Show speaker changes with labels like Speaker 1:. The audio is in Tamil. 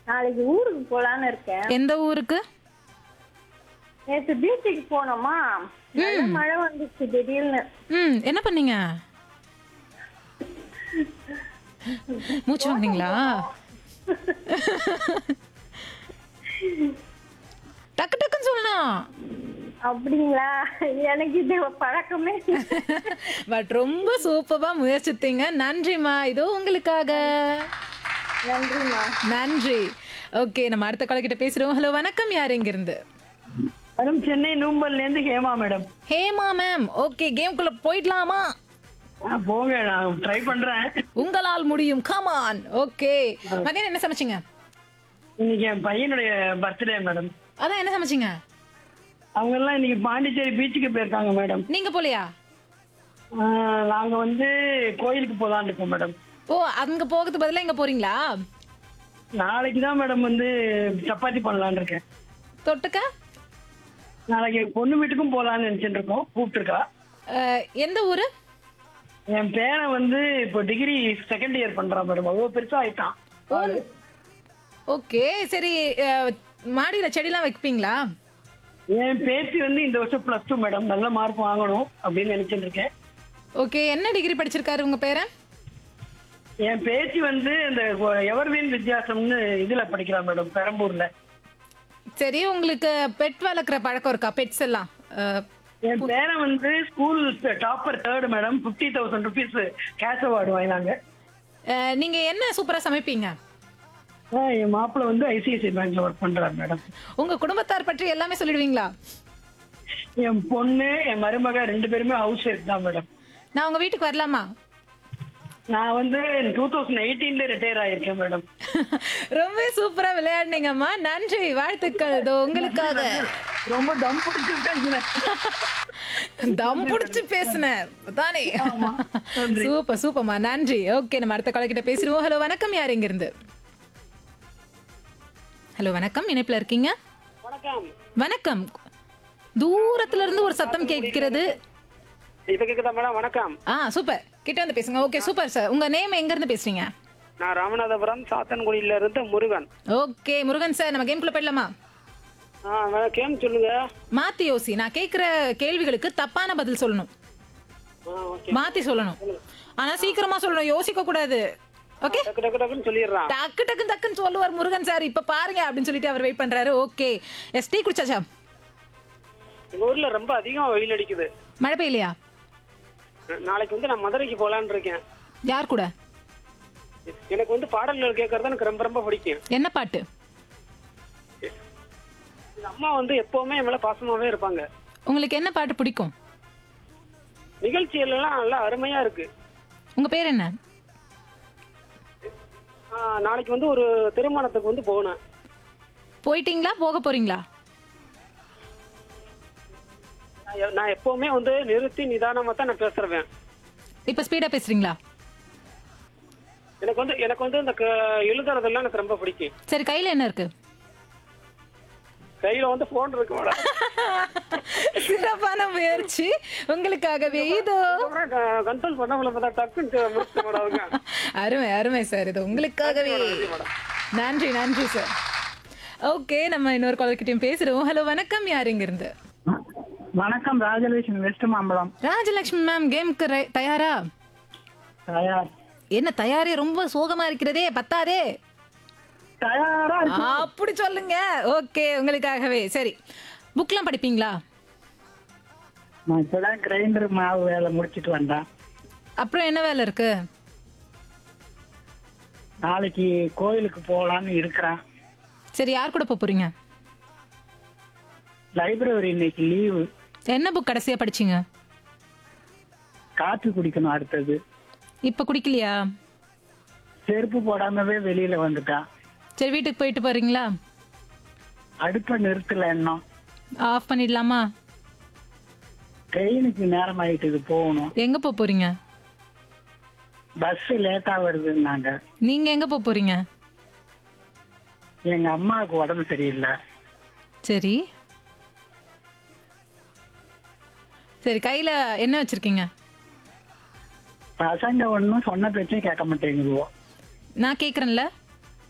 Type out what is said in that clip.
Speaker 1: நாளைக்கு ஊருக்கு போலான்னு இருக்கேன்
Speaker 2: எந்த ஊருக்கு
Speaker 1: நேற்று பீச்சுக்கு போனோமா நல்ல மழை வந்துச்சு திடீர்னு
Speaker 2: ம் என்ன பண்ணீங்க மூச்சு வாங்கினீங்களா டக்கு டக்குன்னு சொல்லணும்
Speaker 1: அப்படிங்களா எனக்கு இது பழக்கமே இல்ல.
Speaker 2: பட் ரொம்ப சூப்பரா முயற்சித்தீங்க நன்றிம்மா இதோ உங்களுக்காக
Speaker 1: நன்றிம்மா
Speaker 2: நன்றி ஓகே நம்ம அடுத்த கால கிட்ட பேசுறோம் ஹலோ வணக்கம் யார் இங்க இருந்து
Speaker 3: மேடம் சென்னை நூம்பல்ல இருந்து Hema madam
Speaker 2: Hema ma'am okay கேம்குள்ள போயிடலாமா
Speaker 3: ஆ, போங்க நான் ட்ரை பண்றேன்
Speaker 2: உங்களால் முடியும் கமான் ஓகே மதியம் என்ன சமைச்சீங்க
Speaker 3: இன்னைக்கு என் பையனுடைய பர்த்டே மேடம்
Speaker 2: அதான் என்ன சமைச்சீங்க
Speaker 3: அவங்க எல்லாம் இன்னைக்கு பாண்டிச்சேரி பீச்சுக்கு போயிருக்காங்க மேடம்
Speaker 2: நீங்க போலையா
Speaker 3: ஆ, நாங்க வந்து கோயிலுக்கு போலான்னு இருக்கோம் மேடம்
Speaker 2: ஓ அங்க போகிறதுக்கு பதிலா இங்க போறீங்களா
Speaker 3: நாளைக்கு தான் மேடம் வந்து சப்பாத்தி பண்ணலான்னு இருக்கேன்
Speaker 2: தொட்டுக்க
Speaker 3: நாளைக்கு பொண்ணு வீட்டுக்கும் போலான்னு நினைச்சிட்டு இருக்கோம் கூப்பிட்டுருக்கா
Speaker 2: அஹ், எந்த ஊரு
Speaker 3: என் பேரன் வந்து இப்போ டிகிரி செகண்ட் இயர் பண்றான் மேடம் அவ்வளோ பெருசா ஆயிட்டான்
Speaker 2: ஓகே சரி அஹ், மாடியில செடிலாம் வைப்பீங்களா
Speaker 3: என் பேத்தி வந்து இந்த வருஷம் பிளஸ் டூ மேடம் நல்ல மார்க் வாங்கணும் அப்படின்னு நினைச்சிட்டு இருக்கேன்
Speaker 2: ஓகே என்ன டிகிரி படிச்சிருக்காரு உங்க பேரன்
Speaker 3: என் பேத்தி வந்து இந்த எவர்வீன் வித்தியாசம்னு இதுல படிக்கிறா மேடம் பெரம்பூர்ல
Speaker 2: சரி உங்களுக்கு பெட் வளர்க்குற பழக்கம் இருக்கா பெட்ஸ் எல்லாம் அஹ்,
Speaker 3: என் பேரன் வந்து school topper third madam fifty thousand rupees cash award வாங்கினாங்க
Speaker 2: அஹ், நீங்க என்ன சூப்பரா சமைப்பீங்க
Speaker 3: ஆ, என் மாப்பிள்ள வந்து ஐசிஐசிஐ பேங்க்ல ஒர்க் பண்றாரு மேடம்
Speaker 2: உங்க குடும்பத்தார் பற்றி எல்லாமே சொல்லிடுவீங்களா
Speaker 3: என் பொண்ணு என் மருமக ரெண்டு பேருமே ஹவுஸ் ஒய்ஃப் தான் மேடம்
Speaker 2: நான் உங்க வீட்டுக்கு வரலாமா
Speaker 3: நான் வந்து டூ தௌசண்ட் எயிட்டீன்ல ரிட்டையர் ஆயிருக்கேன் மேடம்
Speaker 2: ரொம்ப சூப்பரா விளையாடுனீங்கம்மா நன்றி வாழ்த்துக்கள் இதோ உங்களுக்காக
Speaker 3: ரொம்ப தம் பிடிச்சிருக்கேன்
Speaker 2: தம் புடிச்சு பேசுனேன் தானே சூப்பர் சூப்பர்மா நன்றி ஓகே நம்ம அடுத்த காலக்கிட்ட பேசிடுவோம் ஹலோ வணக்கம் யார் இங்க இருந்து ஹலோ வணக்கம் இணைப்புல இருக்கீங்க
Speaker 3: வணக்கம்
Speaker 2: வணக்கம் தூரத்துல இருந்து ஒரு சத்தம் கேட்கிறது
Speaker 4: இப்ப கேக்குதா மேடம் வணக்கம்
Speaker 2: ஆ சூப்பர் கிட்ட வந்து பேசுங்க ஓகே சூப்பர் சார் உங்க நேம் எங்க இருந்து பேசுறீங்க
Speaker 4: நான் ராமநாதபுரம் சாத்தன்குடியில இருந்து முருகன்
Speaker 2: ஓகே முருகன் சார் நம்ம கேம்குள்ள போயிடலாமா
Speaker 4: ஆ மேடம் கேம் சொல்லுங்க
Speaker 2: மாத்தி யோசி நான் கேக்குற கேள்விகளுக்கு தப்பான பதில் சொல்லணும்
Speaker 4: ஆ ஓகே
Speaker 2: மாத்தி சொல்லணும் ஆனா சீக்கிரமா சொல்லணும் யோசிக்க கூடாது ஓகே
Speaker 4: டக்கு டக்கு டக்குன்னு சொல்லிடுறான்
Speaker 2: டக்கு டக்கு டக்குன்னு சொல்லுவார் முருகன் சார் இப்ப பாருங்க அப்படின்னு சொல்லிட்டு அவர் வெயிட் பண்றாரு ஓகே எஸ் டீ குடிச்சாச்சா
Speaker 4: எங்க ஊர்ல ரொம்ப அதிகமா வெயில் அடிக்குது
Speaker 2: மழை பெய்யலையா
Speaker 4: நாளைக்கு வந்து நான் மதுரைக்கு போலான்னு இருக்கேன்
Speaker 2: யார் கூட
Speaker 4: எனக்கு வந்து பாடல்கள் கேட்கறது எனக்கு ரொம்ப ரொம்ப பிடிக்கும்
Speaker 2: என்ன பாட்டு
Speaker 4: எங்க அம்மா வந்து எப்பவுமே என் மேல பாசமாவே இருப்பாங்க
Speaker 2: உங்களுக்கு என்ன பாட்டு பிடிக்கும்
Speaker 4: நிகழ்ச்சிகள் எல்லாம் நல்லா அருமையா இருக்கு
Speaker 2: உங்க பேர் என்ன
Speaker 4: ஆ, நாளைக்கு வந்து ஒரு திருமணத்துக்கு வந்து போனேன்
Speaker 2: போயிட்டீங்களா போக போறீங்களா
Speaker 4: நான் எ- நான் எப்பவுமே வந்து நிறுத்தி நிதானமா தான் நான் பேசுறேன்
Speaker 2: இப்ப ஸ்பீடா பேசுறீங்களா
Speaker 4: எனக்கு வந்து எனக்கு வந்து இந்த க- எழுதுறதெல்லாம் எனக்கு ரொம்ப பிடிக்கும்
Speaker 2: சரி கையில என்ன இருக்கு
Speaker 4: கையில வந்து போன் இருக்கு மேடம்
Speaker 2: சிறப்பான முயற்சி உங்களுக்காகவே இதோ
Speaker 4: கண்ட்ரோல் பண்ண முடியல பார்த்தா டக்குன்னு முடிச்சு மேடம் அவங்க
Speaker 2: அருமை அருமை சார் இது உங்களுக்காகவே நன்றி நன்றி சார் ஓகே நம்ம இன்னொரு காலர்கிட்டயும் பேசுறோம் ஹலோ வணக்கம் யார் இங்க இருந்து
Speaker 3: வணக்கம் ராஜலட்சுமி வெஸ்ட் மாம்பலம்
Speaker 2: ராஜலட்சுமி மேம் கேம்க்கு ரெ- தயாரா
Speaker 3: தயார்
Speaker 2: என்ன தயாரே ரொம்ப சோகமா இருக்கிறதே பத்தாதே
Speaker 3: தயாரா
Speaker 2: அப்படி சொல்லுங்க ஓகே உங்களுக்காகவே சரி புக்லாம் படிப்பீங்களா
Speaker 3: நான் இப்பதான் கிரைண்டர் மாவு வேலை முடிச்சிட்டு வந்தேன்
Speaker 2: அப்புறம் என்ன வேலை இருக்கு
Speaker 3: நாளைக்கு கோயிலுக்கு போகலான்னு இருக்கிறேன்
Speaker 2: சரி யார் கூட போப் போறீங்க
Speaker 3: லைப்ரரி இன்னைக்கு லீவு
Speaker 2: என்ன புக் கடைசியா படிச்சீங்க
Speaker 3: காப்பி குடிக்கணும் அடுத்தது
Speaker 2: இப்ப குடிக்கலையா
Speaker 3: செருப்பு போடாமவே வெளியில வந்துட்டேன்
Speaker 2: சரி வீட்டுக்கு போயிட்டு போறீங்களா
Speaker 3: அடுப்பை நிறுத்தல இன்னும்
Speaker 2: ஆஃப் பண்ணிடலாமா
Speaker 3: ட்ரெயினுக்கு நேரம் ஆயிட்டு போகணும்
Speaker 2: எங்க போப் போறீங்க
Speaker 3: பஸ் லேட்டா வருதுன்னாங்க
Speaker 2: நீங்க எங்க போப் போறீங்க
Speaker 3: எங்க அம்மாவுக்கு உடம்பு சரியில்லை
Speaker 2: சரி சரி கையில என்ன வச்சிருக்கீங்க
Speaker 3: பசங்க ஒன்றும் சொன்ன பேச்சையும் கேட்க மாட்டேங்குதுவோ
Speaker 2: நான் கேக்குறேன்ல